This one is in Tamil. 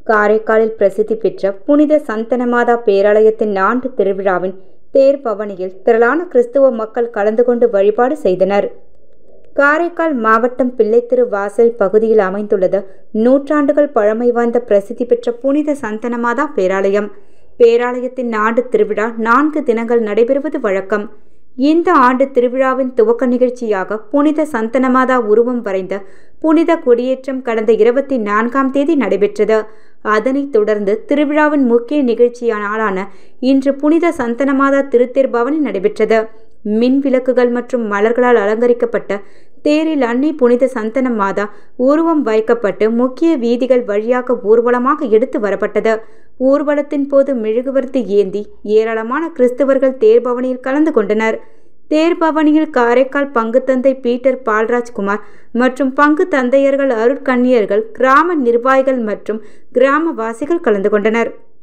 காரைக்காலில் பிரசித்தி பெற்ற புனித சந்தனமாதா பேராலயத்தின் ஆண்டு திருவிழாவின் தேர் பவனியில் திரளான கிறிஸ்துவ மக்கள் கலந்து கொண்டு வழிபாடு செய்தனர் காரைக்கால் மாவட்டம் பிள்ளைத்திரு வாசல் பகுதியில் அமைந்துள்ளது நூற்றாண்டுகள் பழமை வாய்ந்த பிரசித்தி பெற்ற புனித சந்தனமாதா பேராலயம் பேராலயத்தின் ஆண்டு திருவிழா நான்கு தினங்கள் நடைபெறுவது வழக்கம் இந்த ஆண்டு திருவிழாவின் துவக்க நிகழ்ச்சியாக புனித சந்தனமாதா உருவம் வரைந்த புனித கொடியேற்றம் கடந்த இருபத்தி நான்காம் தேதி நடைபெற்றது அதனைத் தொடர்ந்து திருவிழாவின் முக்கிய நிகழ்ச்சியான நாளான இன்று புனித சந்தனமாதா திருத்தேர் பவனி நடைபெற்றது மின் விளக்குகள் மற்றும் மலர்களால் அலங்கரிக்கப்பட்ட தேரில் அன்னை புனித சந்தன மாதா உருவம் வைக்கப்பட்டு முக்கிய வீதிகள் வழியாக ஊர்வலமாக எடுத்து வரப்பட்டது ஊர்வலத்தின் போது மெழுகுவர்த்தி ஏந்தி ஏராளமான கிறிஸ்தவர்கள் தேர்பவனியில் கலந்து கொண்டனர் தேர்பவனியில் காரைக்கால் பங்கு தந்தை பீட்டர் பால்ராஜ்குமார் மற்றும் பங்கு தந்தையர்கள் அருட்கண்ணியர்கள் கிராம நிர்வாகிகள் மற்றும் கிராமவாசிகள் கலந்து கொண்டனர்